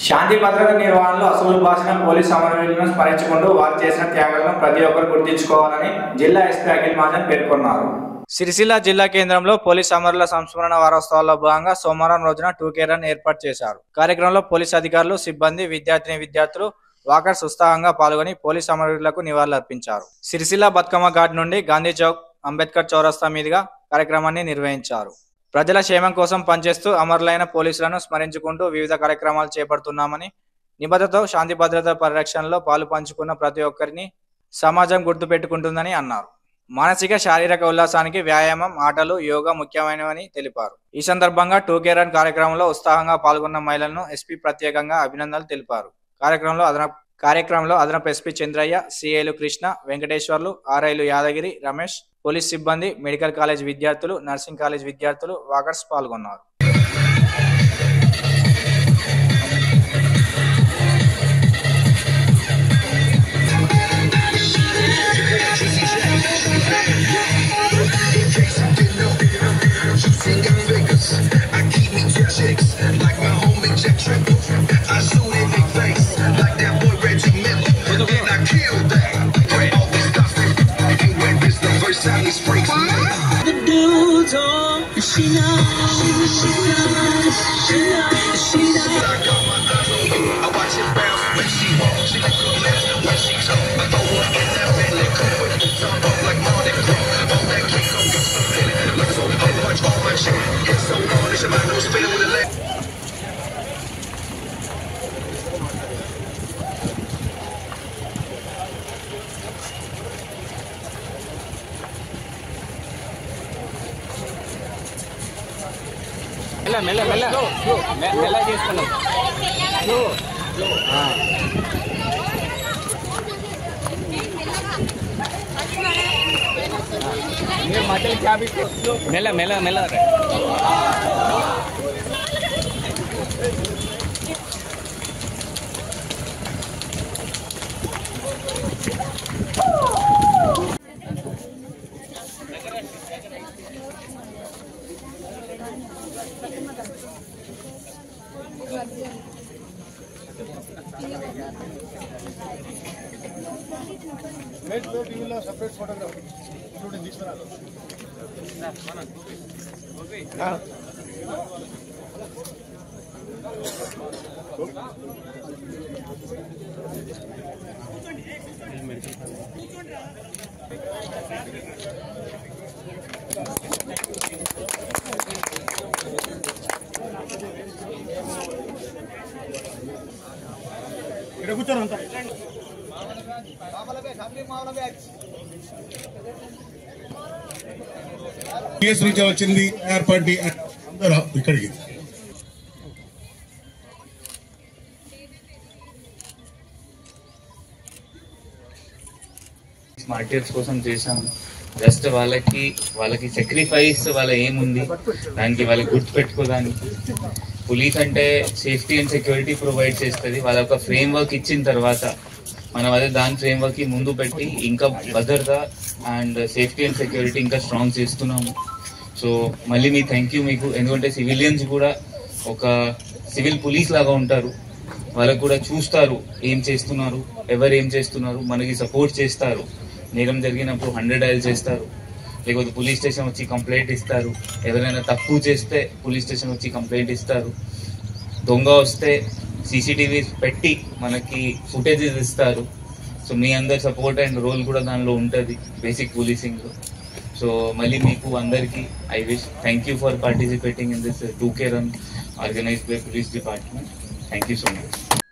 శాంతి భద్రత నిర్వహణలో అసలు భాషణ పోలీస్ అమరవీరులను స్మరించుకుంటూ వారు చేసిన త్యాగాలను ప్రతి ఒక్కరు గుర్తించుకోవాలని జిల్లా ఎస్పీ అఖిల్ మహాజన్ పేర్కొన్నారు సిరిసిల్ల జిల్లా కేంద్రంలో పోలీస్ అమరుల సంస్మరణ వారోత్సవాల్లో భాగంగా సోమవారం రోజున టూ కే రన్ ఏర్పాటు చేశారు కార్యక్రమంలో పోలీస్ అధికారులు సిబ్బంది విద్యార్థిని విద్యార్థులు వాకర్స్ ఉత్సాహంగా పాల్గొని పోలీస్ అమరవీరులకు నివాళులర్పించారు సిరిసిల్ల బతుకమ్మ ఘాట్ నుండి గాంధీ చౌక్ అంబేద్కర్ చౌరస్తా మీదుగా కార్యక్రమాన్ని నిర్వహించారు ప్రజల క్షేమం కోసం పనిచేస్తూ అమరులైన పోలీసులను స్మరించుకుంటూ వివిధ కార్యక్రమాలు చేపడుతున్నామని నిబద్ధతతో శాంతి భద్రత పరిరక్షణలో పాలు పంచుకున్న ప్రతి ఒక్కరిని సమాజం గుర్తుపెట్టుకుంటుందని అన్నారు మానసిక శారీరక ఉల్లాసానికి వ్యాయామం ఆటలు యోగా ముఖ్యమైనవని తెలిపారు ఈ సందర్భంగా టూ కే రన్ కార్యక్రమంలో ఉత్సాహంగా పాల్గొన్న మహిళలను ఎస్పీ ప్రత్యేకంగా అభినందనలు తెలిపారు కార్యక్రమంలో అదన కార్యక్రమంలో అదనపు ఎస్పీ చంద్రయ్య సిఐలు కృష్ణ వెంకటేశ్వర్లు ఆర్ఐలు యాదగిరి రమేష్ పోలీస్ సిబ్బంది మెడికల్ కాలేజ్ విద్యార్థులు నర్సింగ్ కాలేజ్ విద్యార్థులు వాకర్స్ పాల్గొన్నారు I keep me two chicks like my homie Jack Triple. I shoot in their face like that boy Reggie Miller. Then I kill that. Put all this stuff in. Ain't when this the first time these freaks meet. the dudes on and she knows she knows she knows she knows she knows I got my eyes on you. I watch it bounce when she walks. She look good left when she talk. I throw her in that Bentley coupe with the top up like Mardi Gras. All that cake on get some feeling. Look so up, watch all my shit. It's so garnish, my nose feeling with a leg. మెల్ల మెల్ల మెల్ల మె- మెల్ల చేసుకున్నాం మీరు మధ్యలో cab ఇస్తూ మెల్ల మెల్ల మెల్ల రా. కేసు నుంచి వచ్చింది ఆర్ పార్టీ అందరూ ఇక్కడికి మార్టిర్స్ కోసం చేశాము జస్ట్ వాళ్ళకి వాళ్ళకి సాక్రిఫైస్ వాళ్ళ ఏముంది దానికి వాళ్ళకి గుర్తు పెట్టుకోదానికి పోలీస్ అంటే సేఫ్టీ అండ్ సెక్యూరిటీ ప్రొవైడ్ చేస్తుంది వాళ్ళ ఒక ఫ్రేమ్ వర్క్ ఇచ్చిన తర్వాత మనం అదే దాని ఫ్రేమ్ వర్క్ కి ముందు పెట్టి ఇంకా భద్రత అండ్ సేఫ్టీ అండ్ సెక్యూరిటీ ఇంకా స్ట్రాంగ్ చేస్తున్నాము సో మళ్ళీ మీ థ్యాంక్ యూ మీకు ఎందుకంటే సివిలియన్స్ కూడా ఒక సివిల్ పోలీస్ లాగా ఉంటారు వాళ్ళకు కూడా చూస్తారు ఏం చేస్తున్నారు ఎవరు ఏం చేస్తున్నారు మనకి సపోర్ట్ చేస్తారు నేరం జరిగినప్పుడు హండ్రెడ్ డయల్ చేస్తారు లేకపోతే పోలీస్ స్టేషన్ వచ్చి కంప్లైంట్ ఇస్తారు ఎవరైనా తప్పు చేస్తే పోలీస్ స్టేషన్ వచ్చి కంప్లైంట్ ఇస్తారు దొంగ వస్తే సీసీటీవీ పెట్టి మనకి ఫుటేజెస్ ఇస్తారు సో మీ అందరి సపోర్ట్ అండ్ రోల్ కూడా దానిలో ఉంటుంది బేసిక్ పోలీసింగ్లో సో మళ్ళీ మీకు అందరికీ I wish thank you for participating in this two K run organised by police department thank you so much